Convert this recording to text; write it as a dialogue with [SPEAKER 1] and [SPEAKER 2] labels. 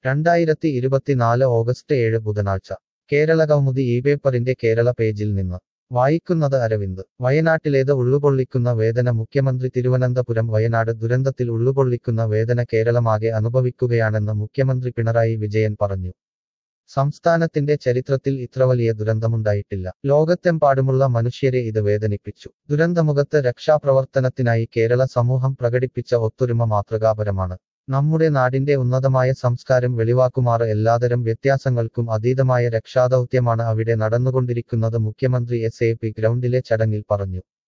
[SPEAKER 1] രണ്ടായിരത്തി ഇരുപത്തിനാല് ഓഗസ്റ്റ് ഏഴ് ബുധനാഴ്ച കേരള കൗമുദി ഈ പേപ്പറിന്റെ കേരള പേജിൽ നിന്ന് വായിക്കുന്നത് അരവിന്ദ് വയനാട്ടിലേത് ഉള്ളുപൊള്ളിക്കുന്ന വേദന മുഖ്യമന്ത്രി തിരുവനന്തപുരം വയനാട് ദുരന്തത്തിൽ ഉള്ളുപൊള്ളിക്കുന്ന വേദന കേരളമാകെ അനുഭവിക്കുകയാണെന്ന് മുഖ്യമന്ത്രി പിണറായി വിജയൻ പറഞ്ഞു സംസ്ഥാനത്തിന്റെ ചരിത്രത്തിൽ ഇത്ര വലിയ ദുരന്തമുണ്ടായിട്ടില്ല ലോകത്തെമ്പാടുമുള്ള മനുഷ്യരെ ഇത് വേദനിപ്പിച്ചു ദുരന്തമുഖത്ത് രക്ഷാപ്രവർത്തനത്തിനായി കേരള സമൂഹം പ്രകടിപ്പിച്ച ഒത്തൊരുമ മാതൃകാപരമാണ് നമ്മുടെ നാടിന്റെ ഉന്നതമായ സംസ്കാരം വെളിവാക്കുമാറ് എല്ലാതരം വ്യത്യാസങ്ങൾക്കും അതീതമായ രക്ഷാദൗത്യമാണ് അവിടെ നടന്നുകൊണ്ടിരിക്കുന്നത് മുഖ്യമന്ത്രി എസ് എ പി ഗ്രൗണ്ടിലെ ചടങ്ങിൽ പറഞ്ഞു